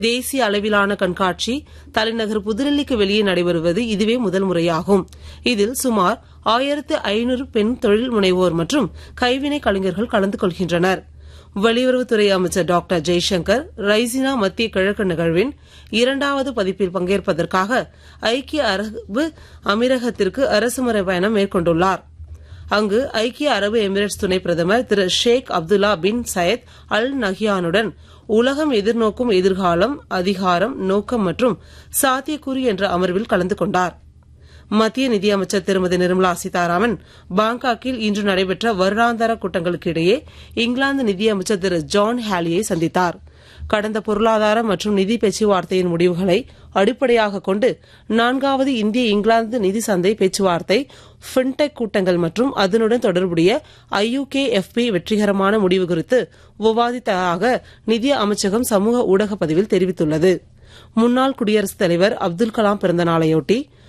தேசிய அளவிலான கண்காட்சி தலைநகர் புதுடெல்லிக்கு வெளியே நடைபெறுவது இதுவே முதல் முறையாகும் இதில் சுமார் ஆயிரத்து ஐநூறு பெண் தொழில் முனைவோர் மற்றும் கைவினை கலைஞர்கள் கலந்து கொள்கின்றனர் வெளியுறவுத்துறை அமைச்சர் டாக்டர் ஜெய்சங்கர் ரைசினா மத்திய கிழக்கு நிகழ்வின் இரண்டாவது பதிப்பில் பங்கேற்பதற்காக ஐக்கிய அரபு அமீரகத்திற்கு அரசுமுறை பயணம் மேற்கொண்டுள்ளார் அங்கு ஐக்கிய அரபு எமிரேட்ஸ் துணை பிரதமர் திரு ஷேக் அப்துல்லா பின் சயத் அல் நஹ்யானுடன் உலகம் எதிர்நோக்கும் எதிர்காலம் அதிகாரம் நோக்கம் மற்றும் சாத்தியக்கூறு என்ற அமர்வில் கலந்து கொண்டார் மத்திய நிதியமைச்சர் திருமதி நிர்மலா சீதாராமன் பாங்காக்கில் இன்று நடைபெற்ற வருடாந்திர கூட்டங்களுக்கு இடையே இங்கிலாந்து நிதியமைச்சர் திரு ஜான் ஹாலியை சந்தித்தார் கடந்த பொருளாதார மற்றும் நிதி பேச்சுவார்த்தையின் முடிவுகளை அடிப்படையாக கொண்டு நான்காவது இந்திய இங்கிலாந்து நிதி சந்தை பேச்சுவார்த்தை ஃபின்டெக் கூட்டங்கள் மற்றும் அதனுடன் தொடர்புடைய ஐயுகேஎஃப்பி வெற்றிகரமான முடிவு குறித்து விவாதித்ததாக நிதி அமைச்சகம் சமூக ஊடக பதிவில் தெரிவித்துள்ளது முன்னாள் குடியரசுத் தலைவர் அப்துல் கலாம் பிறந்த நாளையொட்டி